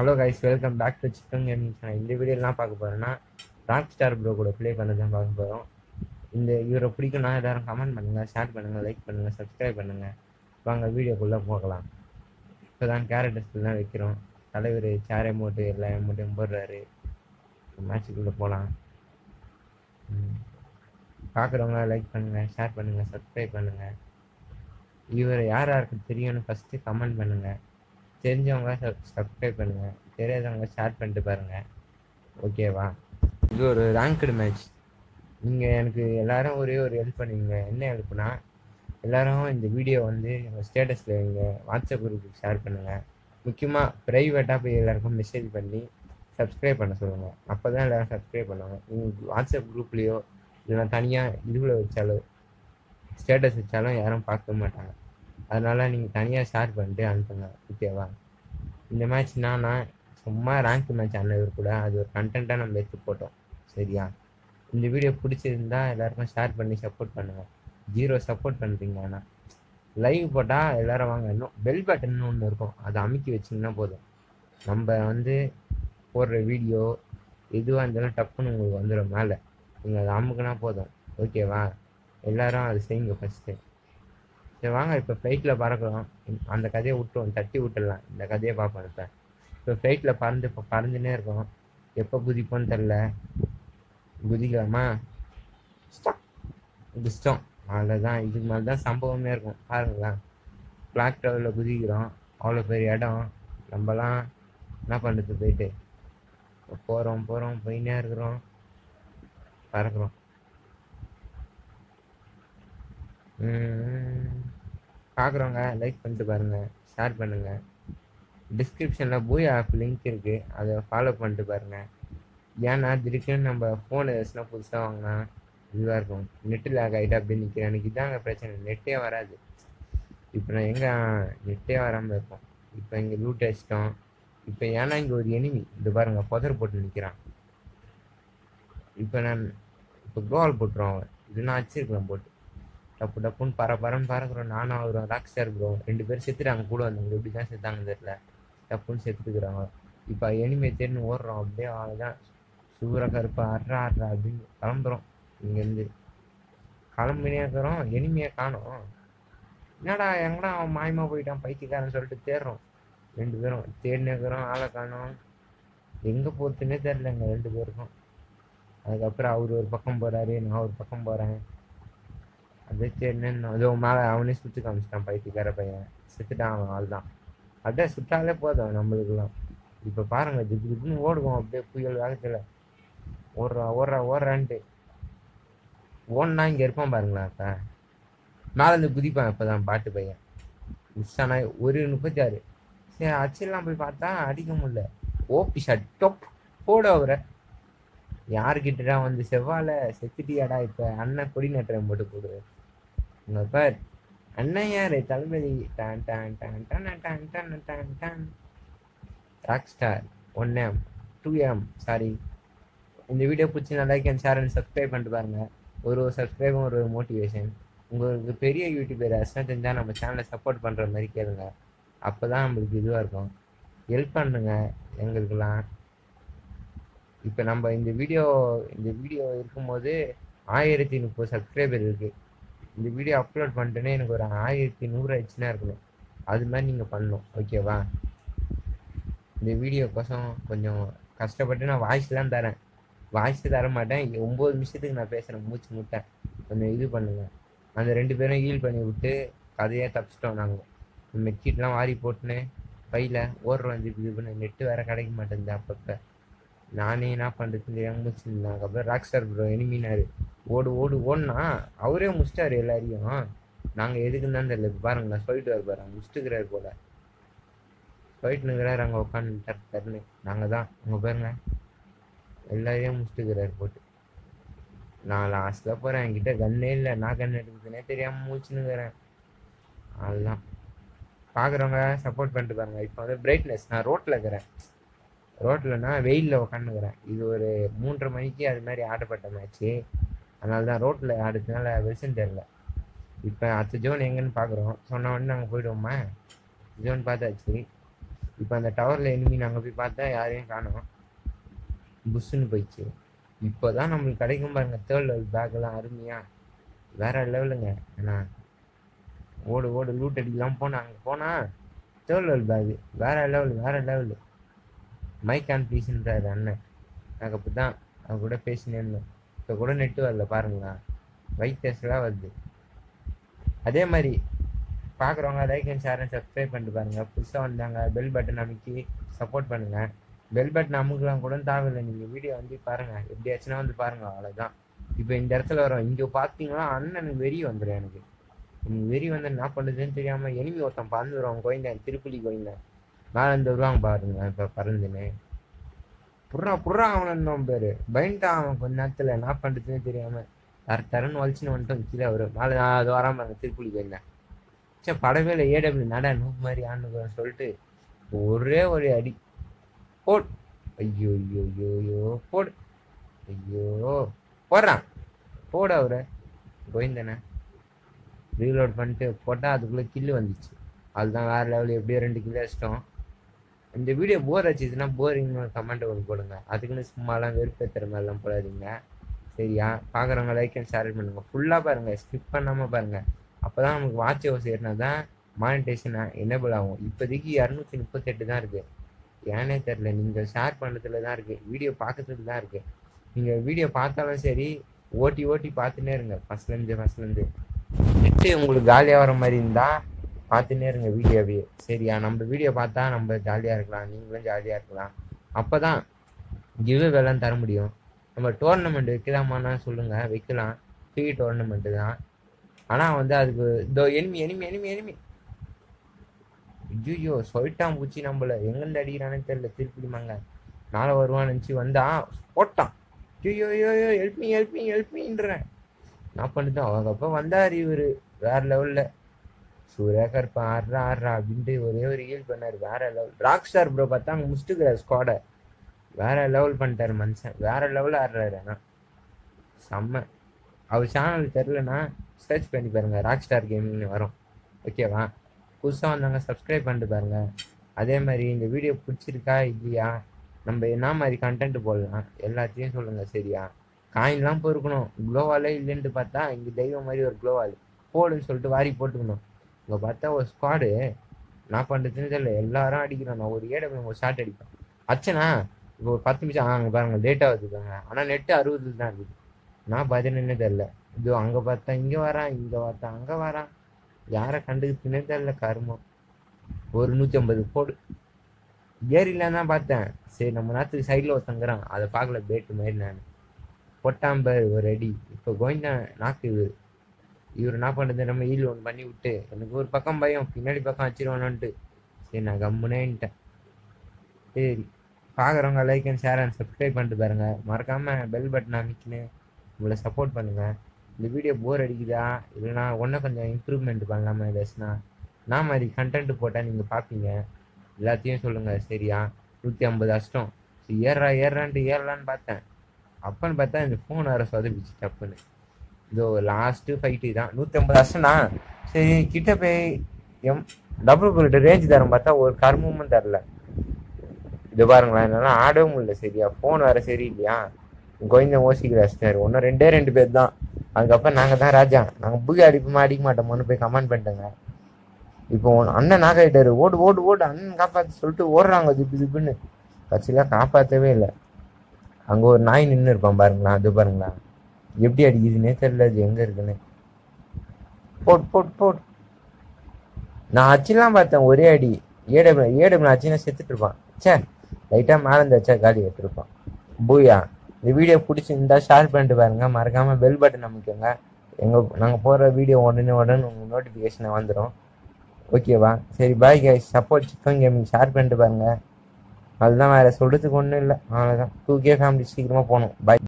hello guys welcome back to chicken gaming channel இந்த video என்ன பார்க்க போறேன்னா ராக் ஸ்டார் ப்ரோ கூட ப்ளே பண்ண தான் பார்க்க போகிறோம் இந்த இவரை பிடிக்கும்னா எல்லாரும் கமெண்ட் பண்ணுங்க ஷேர் பண்ணுங்க லைக் பண்ணுங்க சப்ஸ்கிரைப் பண்ணுங்க வாங்க வீடியோக்குள்ளே போகலாம் இப்போ தான் கேரக்டர்ஸ் தான் வைக்கிறோம் தலைவர் சேர் அமௌண்ட்டு எல்லா அமௌண்ட்டையும் போடுறாரு மேட்சுக்குள்ளே போகலாம் பார்க்குறவங்க லைக் பண்ணுங்க ஷேர் பண்ணுங்க சப்ஸ்கிரைப் பண்ணுங்க இவர் யார் யாருக்கு தெரியும்னு ஃபஸ்ட்டு கமெண்ட் பண்ணுங்க தெரிஞ்சவங்க சப்ஸ்கிரைப் பண்ணுங்க தெரியாதவங்க ஷேர் பண்ணிட்டு பாருங்க ஓகேவா இது ஒரு ரேங்க்டு மேட்ச் நீங்கள் எனக்கு எல்லாரும் ஒரே ஒரு ஹெல்ப் பண்ணுவீங்க என்ன ஹெல்ப்னா எல்லாரும் இந்த வீடியோ வந்து ஸ்டேட்டஸில் வைங்க வாட்ஸ்அப் குரூப்புக்கு ஷேர் பண்ணுங்கள் முக்கியமாக ப்ரைவேட்டாக போய் எல்லாருக்கும் மெசேஜ் பண்ணி சப்ஸ்கிரைப் பண்ண சொல்லுங்கள் அப்போ தான் எல்லோரும் சப்ஸ்கிரைப் பண்ணுவாங்க நீங்கள் வாட்ஸ்அப் குரூப்லேயோ இல்லைனா தனியாக இதுவில் வச்சாலோ ஸ்டேட்டஸ் வச்சாலும் யாரும் பார்க்க மாட்டாங்க அதனால் நீங்கள் தனியாக ஷேர் பண்ணிட்டு அனுப்புங்க ஓகேவா இந்த மேட்ச் நான் சும்மா ரேங்க் மேட்ச் ஆனவர் கூட அது ஒரு கண்டென்ட்டாக நம்ம எடுத்து போட்டோம் சரியா இந்த வீடியோ பிடிச்சிருந்தா எல்லாருக்கும் ஷேர் பண்ணி சப்போர்ட் பண்ணுங்கள் ஜீரோ சப்போர்ட் பண்ணுறீங்க ஆனால் லைவ் போட்டால் எல்லாரும் வாங்க இன்னும் பெல் பட்டன் ஒன்று இருக்கும் அதை அமுக்கி வச்சிங்கன்னா போதும் நம்ம வந்து போடுற வீடியோ எதுவாக இருந்தாலும் டப்புன்னு உங்களுக்கு வந்துடும் மேலே நீங்கள் அதை அமுக்குனா போதும் ஓகேவா எல்லாரும் அது செய்யுங்க ஃபஸ்ட்டு சரி வாங்க இப்போ ஃப்ளைட்டில் பறக்கிறோம் அந்த கதையை விட்டுருவோம் தட்டி விட்டுடலாம் இந்த கதையை பார்ப்போம் இப்போ இப்போ ஃப்ளைட்டில் பறந்து இப்போ பறந்துனே இருக்கோம் எப்போ குதிப்போன்னு தெரில குதிக்கலாமா குதிச்சிட்டோம் அவ்வளோதான் இதுக்கு மேலே தான் சம்பவமே இருக்கும் பாருங்களேன் பிளாக் டவரில் குதிக்கிறோம் அவ்வளோ பெரிய இடம் நம்மலாம் என்ன பண்ணுறது போயிட்டு போகிறோம் போகிறோம் போயினே இருக்கிறோம் பறக்கிறோம் பார்க்குறவங்க லைக் பண்ணிட்டு பாருங்கள் ஷேர் பண்ணுங்கள் டிஸ்கிரிப்ஷனில் பூய் ஆப் லிங்க் இருக்குது அதை ஃபாலோ பண்ணிட்டு பாருங்கள் ஏன்னா திடீர்னு நம்ம ஃபோன் ஏதாச்சுன்னா புதுசாக வாங்கினா இதுவாக இருக்கும் நெட்டு லேக் ஆகிட்டு அப்படி நிற்கிறேன் எனக்கு இதாங்க பிரச்சனை நெட்டே வராது இப்போ நான் எங்கே நெட்டே வராமல் இருக்கும் இப்போ இங்கே லூட் அடிச்சிட்டோம் இப்போ ஏன்னா இங்கே ஒரு எனிமி இது பாருங்கள் புதர் போட்டு நிற்கிறான் இப்போ நான் இப்போ கோல் போட்டுருவோம் அவன் இது நான் வச்சிருக்கிறேன் போட்டு டப்பு டப்புன்னு பர பரன்னு பறக்குறோம் நானும் அவரும் ராக் ஸ்டார் ப்ரோ ரெண்டு பேரும் செத்துட்டாங்க கூட வந்தவங்க எப்படி தான் செத்தாங்கன்னு தெரியல டப்புன்னு செத்துக்கிறாங்க இப்போ எனிமையை தேடின்னு ஓடுறோம் அப்படியே அவ்வளோதான் சூற கருப்பா அட்ரா அட்ரா அப்படின்னு கிளம்புறோம் இங்கேருந்து கிளம்பினே இருக்கிறோம் எனிமையை காணும் என்னடா எங்கடா அவன் மாயமா போயிட்டான் பைத்தியக்காரன் சொல்லிட்டு தேடுறோம் ரெண்டு பேரும் தேடினே இருக்கிறோம் ஆளை காணும் எங்கே போகிறதுனே தெரிலங்க ரெண்டு பேருக்கும் அதுக்கப்புறம் அவர் ஒரு பக்கம் போகிறாரு நான் ஒரு பக்கம் போகிறேன் அப்படியே சரின்னு அதோ மேலே அவனே சுற்றி காமிச்சிட்டான் பைத்தியக்கார பையன் செத்துட்டான் அவன் ஆள் தான் அப்படியே சுட்டாலே போதும் நம்மளுக்குலாம் இப்போ பாருங்க திப்பு திப்புன்னு ஓடுவோம் அப்படியே புயல் வேகத்தில் ஓடுறா ஓடுறா ஓடுறான்ட்டு ஓடனா இங்கே இருப்பான் பாருங்களேன் அப்போ மேலே இருந்து குதிப்பான் இப்போ தான் பாட்டு பையன் மிஸ் ஆனா ஒரு முப்பத்தி ஆறு சரி அச்சிடலாம் போய் பார்த்தா அடிக்க முடியல ஓபி ஷாட் டொப் போட அவரை யாருக்கிட்டடா வந்து செவ்வாழை செத்துட்டியாடா இப்போ அண்ணன் கொடி நட்டுறேன் போட்டு போடு உங்க பார் அண்ணன் யாரு Thalapathy don don don don don don don don rock star one M two M sorry இந்த வீடியோ பிடிச்சி like and share and subscribe பண்ணிட்டு பாருங்க ஒரு ஒரு சப்ஸ்கிரைபும் ஒரு மோட்டிவேஷன் உங்களுக்கு பெரிய யூடியூபர் யாருன்னா தெரிஞ்சால் நம்ம சேனலை சப்போர்ட் பண்ணுற மாதிரி கேளுங்க அப்போ தான் நம்மளுக்கு இதுவாக இருக்கும் ஹெல்ப் பண்ணுங்க எங்களுக்கெல்லாம் இப்போ நம்ம இந்த வீடியோ இந்த வீடியோ இருக்கும்போது ஆயிரத்தி முப்பது சப்ஸ்கிரைபர் இருக்குது இந்த வீடியோ அப்லோட் பண்ணிட்டேனே எனக்கு ஒரு ஆயிரத்தி நூறு ஆயிடுச்சுன்னா இருக்கணும் அது மாதிரி நீங்கள் பண்ணணும் ஓகேவா இந்த வீடியோக்கோசம் கொஞ்சம் கஷ்டப்பட்டு நான் வாய்ஸ்லாம் தரேன் வாய்ஸ் தர மாட்டேன் ஒம்பது நிமிஷத்துக்கு நான் பேசுகிறேன் மூச்சு முட்டேன் கொஞ்சம் இது பண்ணுங்க அந்த ரெண்டு பேரும் ஹீல் பண்ணி விட்டு கதையாக தப்பிச்சிட்டோம் நாங்கள் மெட்ஷீட்லாம் வாரி போட்டுன்னு பையில் ஓடுறோம் இது இது பண்ண நெட்டு வேறு கிடைக்க மாட்டேங்குது அப்பப்போ நானே என்ன பண்ணுறதுன்னு தெரியாமல் முடிச்சிருந்தேன் அதுக்கப்புறம் ராக் ஸ்டார் ப்ரோ எனிமினாரு ஓடு ஓடு ஓடுனா அவரே முடிச்சிட்டாரு எல்லாரையும் நாங்கள் எதுக்குன்னு தான் தெரியல இப்போ பாருங்களேன் சொல்லிட்டு வர பாருங்க முடிச்சுக்கிறாரு போல போயிட்டு நிற்கிறாரு அங்கே உட்காந்து தருன்னு நாங்கள் தான் அங்கே பாருங்க எல்லாரையும் முடிச்சுக்கிறாரு போட்டு நான் லாஸ்ட்டில் போகிறேன் என்கிட்ட கண்ணே இல்லை நான் கண் எடுக்குதுன்னே தெரியாமல் முடிச்சுன்னுக்கிறேன் அதுதான் பார்க்குறவங்க சப்போர்ட் பண்ணிட்டு பாருங்க இப்போ வந்து பிரைட்னஸ் நான் ரோட்டில் இருக்கிறேன் ரோட்லனா வெயிலில் உட்காந்துக்கிறேன் இது ஒரு மூன்றரை மணிக்கு அது மாதிரி ஆடப்பட்ட மேட்ச்சு அதனால தான் ரோட்டில் ஆடுறதுனால வெளிச்சம் தெரில இப்போ அடுத்த ஜோன் எங்கன்னு பார்க்குறோம் சொன்ன உடனே நாங்கள் போயிடுவோமா ஜோன் பார்த்தாச்சு இப்போ அந்த டவரில் எனிமி நாங்கள் போய் பார்த்தா யாரையும் காணோம் புஷ்ஷுன்னு போயிடுச்சு இப்போ தான் நம்மளுக்கு கிடைக்கும் பாருங்க தேர்ட் லெவல் பேக்கெல்லாம் அருமையா வேற லெவலுங்க ஏன்னா ஓடு ஓடு லூட் அடிக்கலாம் போனா அங்கே போனா தேர்ட் லெவல் பேகு வேற லெவல் வேற லெவல் மைக் ஆன் ப்ளீஸ்ன்றாரு அண்ணன் நாங்கள் அப்போ தான் அவங்க கூட பேசினே இருந்தோம் இப்போ கூட நெட்டு வரல பாருங்களா வைட் டெஸ்ட்லாம் வருது அதே மாதிரி பார்க்குறவங்க like and share and subscribe பண்ணிட்டு பாருங்க புதுசாக வந்தாங்க பெல் பட்டன் அமைக்கி சப்போர்ட் பண்ணுங்க பெல் பட்டன் அமுக்கலாம் கூட தேவையில்லை நீங்கள் வீடியோ வந்து பாருங்க எப்படியாச்சுன்னா வந்து பாருங்க அவ்வளோதான் இப்போ இந்த இடத்துல வரோம் இங்கே பார்த்தீங்கன்னா அண்ணனுக்கு வெறி வந்துடும் எனக்கு எனக்கு வெறி வந்து என்ன பண்ணுறதுன்னு தெரியாமல் எனிமி ஒருத்தன் பறந்து வருவான் கோயந்தேன் திருப்பலி கோயந்தேன் மேலே இருந்து வருவாங்க பாருங்க இப்போ பறந்துன்னு புறா புறா அவன் பேர் பயன்ட்டான் அவன் கொஞ்ச நேரத்தில் என்ன பண்ணுறதுன்னு தெரியாமல் தர தரன்னு வலிச்சுன்னு வந்துட்டு கீழே வரும் மேலே நான் அது வராமல் பாருங்க திருப்பலி கோயந்தேன் சே படவே இல்லை ஏடபிள்யூ நட நூப் மாதிரி ஆண்டுக்கிறோம் சொல்லிட்டு ஒரே ஒரு அடி போட் ஐயோ ஐயோ ஐயோ ஐயோ போடு ஐயோ போடுறான் போட அவரை கோயந்தனை ரீலோட் பண்ணிட்டு போட்டால் அதுக்குள்ளே கில்லு வந்துச்சு அதுதான் வேறு லெவல் எப்படியோ ரெண்டு கிலோ அடிச்சிட்டோம் இந்த வீடியோ போர் அடிச்சுதுன்னா போரிங்னு ஒரு கமெண்ட் ஒன்று போடுங்க அதுக்குன்னு சும்மாலாம் வெறுப்பேற்றுற மாதிரிலாம் போடாதீங்க சரியா பார்க்குறவங்க லைக் அண்ட் ஷேர் பண்ணுங்க ஃபுல்லாக பாருங்கள் ஸ்கிப் பண்ணாமல் பாருங்கள் அப்போ தான் நமக்கு வாட்ச் ஹவர்ஸ் ஏறினா தான் மானிட்டேஷன் எனேபிள் ஆகும் இப்போதைக்கு இரநூத்தி முப்பத்தெட்டு தான் இருக்குது ஏனே தெரில நீங்கள் ஷேர் பண்ணுறதுல தான் இருக்குது வீடியோ பார்க்கறதுல தான் இருக்குது நீங்கள் வீடியோ பார்த்தாலும் சரி ஓட்டி ஓட்டி பார்த்துன்னே இருங்க ஃபஸ்ட்லேருந்து ஃபஸ்ட்லேருந்து நெட்டு உங்களுக்கு காலியாக வர மாதிரி இருந்தால் பார்த்துன்னே இருங்க வீடியோவே சரியா நம்ம வீடியோ பார்த்தா நம்ம ஜாலியாக இருக்கலாம் நீங்களும் ஜாலியாக இருக்கலாம் அப்போ தான் கிவ் வேலாம் தர முடியும் நம்ம டோர்னமெண்ட் வைக்கலாமான்னா சொல்லுங்கள் வைக்கலாம் ஃப்ரீ டோர்னமெண்ட்டு தான் ஆனால் வந்து அதுக்கு இதோ எனிமி எனிமி எனிமி எனிமி ஐயோ சொல்லிட்டான் பூச்சி நம்மள எங்கேருந்து அடிக்கிறானே தெரியல திருப்பி மாங்க நாளை வருவான்னு நினச்சி வந்தான் போட்டான் ஐயோ ஐயோ ஐயோ help me help me help மீன்றேன் நான் பண்ணிட்டோம் அவங்க அப்போ வந்தார் இவர் வேற லெவலில் சூர்யா கருப்பா ஆடுறா ஆடுறா அப்படின்ட்டு ஒரே ஒரு ஹீல் பண்ணார் வேற லெவல் ராக் ஸ்டார் ப்ரோ பார்த்தா அங்கே முடிச்சுக்கிறார் ஸ்குவாடை வேற லெவல் பண்ணிட்டாரு மனுஷன் வேற லெவலில் ஆடுறாரு ஆனால் செம்ம அவர் சேனல் தெரிலனா சர்ச் பண்ணி பாருங்க ராக் ஸ்டார் கேமிங்னு வரும் ஓகேவா புதுசாக வந்தாங்க சப்ஸ்கிரைப் பண்ணிட்டு பாருங்க அதே மாதிரி இந்த வீடியோ பிடிச்சிருக்கா இல்லையா நம்ம என்ன மாதிரி கண்டென்ட் போடலாம் எல்லாத்தையும் சொல்லுங்க சரியா காயின்லாம் பொறுக்கணும் க்ளோவாலே இல்லைன்ட்டு பார்த்தா இங்கே தெய்வம் மாதிரி ஒரு க்ளோவால் போடுன்னு சொல்லிட்டு வாரி போட்டுக்கணும் இங்கே பார்த்தா ஒரு ஸ்குவாடு நான் பண்ணுறதுன்னு தெரியல எல்லாரும் அடிக்கிறோம் நான் ஒரு ஏடை ஒரு ஷாட் அடிப்பேன் அச்சனா இப்போ ஒரு பத்து நிமிஷம் அங்கே பாருங்க லேட்டாக வருதுங்க ஆனால் நெட்டு அறுபது தான் இருக்குது நான் பதினொன்னே தெரில இதோ அங்கே பார்த்தா இங்கே வரான் இங்கே பார்த்தா அங்கே வரான் யாரை கண்டுக்குதுன்னே தெரில கருமம் ஒரு நூற்றி ஐம்பது போடு ஏரியில தான் பார்த்தேன் சரி நம்ம நேரத்துக்கு சைடில் ஒருத்தங்கிறான் அதை பார்க்கல பேட்டு மாதிரி நான் பொட்டாம்பர் ஒரு அடி இப்போ கோவிந்தான் நாக்கு இவர் இவர் என்ன பண்ணுறது நம்ம ஈல் ஒன்று பண்ணி விட்டு எனக்கு ஒரு பக்கம் பயம் பின்னாடி பக்கம் வச்சிருவானோன்ட்டு சரி நான் கம்முனேன்ட்டேன் சரி பார்க்குறவங்க like and share and subscribe பண்ணிட்டு பாருங்க மறக்காமல் பெல் பட்டன் அமைக்கின்னு உங்களை சப்போர்ட் பண்ணுங்கள் இந்த வீடியோ போர் அடிக்குதா இல்லைனா ஒன்றும் கொஞ்சம் இம்ப்ரூவ்மெண்ட் பண்ணலாமா ஏதாச்சுன்னா நான் மாதிரி கண்டென்ட் போட்டால் நீங்கள் பார்ப்பீங்க எல்லாத்தையும் சொல்லுங்கள் சரியா நூற்றி ஐம்பது அஷ்டம் சரி ஏறுறா ஏறுறான்ட்டு ஏறலான்னு பார்த்தேன் அப்பன்னு பார்த்தா இந்த ஃபோன் வேறு சொதப்பிச்சு டப்புன்னு இதோ லாஸ்ட்டு ஃபைட்டு தான் நூற்றி ஐம்பது அஷ்டம்னா சரி கிட்ட போய் எம் டபுள் புல்லட் ரேஞ்ச் தரம் பார்த்தா ஒரு கருமமும் தரல இது பாருங்களேன் என்னால ஆடவே முடியல சரியா ஃபோன் வேறு சரியில்லையா கோவிந்தன் ஓசிக்கிற அடிச்சிட்டாரு ஒன்றும் ரெண்டே ரெண்டு பேர் தான் அதுக்கப்புறம் நாங்கள் தான் ராஜா நாங்கள் புகை அடிப்போமா அடிக்க மாட்டோமோன்னு போய் கமெண்ட் பண்ணிட்டேங்க இப்போ உன் அண்ணன் நாகாயிட்டாரு ஓடு ஓடு ஓடு அண்ணன் காப்பாத்து சொல்லிட்டு ஓடுறாங்க திப்பு திப்புன்னு கட்சியில் காப்பாற்றவே இல்லை அங்கே ஒரு நாய் நின்று இருப்பான் பாருங்களா அது பாருங்களா எப்படி அடிக்குதுன்னே தெரியல அது எங்கே இருக்குன்னு போட் போட் போட் நான் அச்சுலாம் பார்த்தேன் ஒரே அடி ஏடபிள் ஏடபிள் அச்சுனா செத்துட்டு இருப்பான் சே லைட்டாக மேலே இந்த அச்சா காலி எடுத்துருப்பான் பூயா இந்த வீடியோ பிடிச்சிருந்தா ஷேர் பண்ணிட்டு பாருங்க மறக்காம பெல் பட்டன் அமைக்கோங்க எங்கள் நாங்கள் போடுற வீடியோ உடனே உடனே உங்கள் நோட்டிஃபிகேஷன் வந்துடும் ஓகேவா சரி bye guys support chicken gaming share பண்ணிட்டு பாருங்க அதுதான் வேறு சொல்கிறதுக்கு ஒன்றும் இல்லை அவ்வளோதான் டூ கே ஃபேமிலி சீக்கிரமாக போகணும் பாய்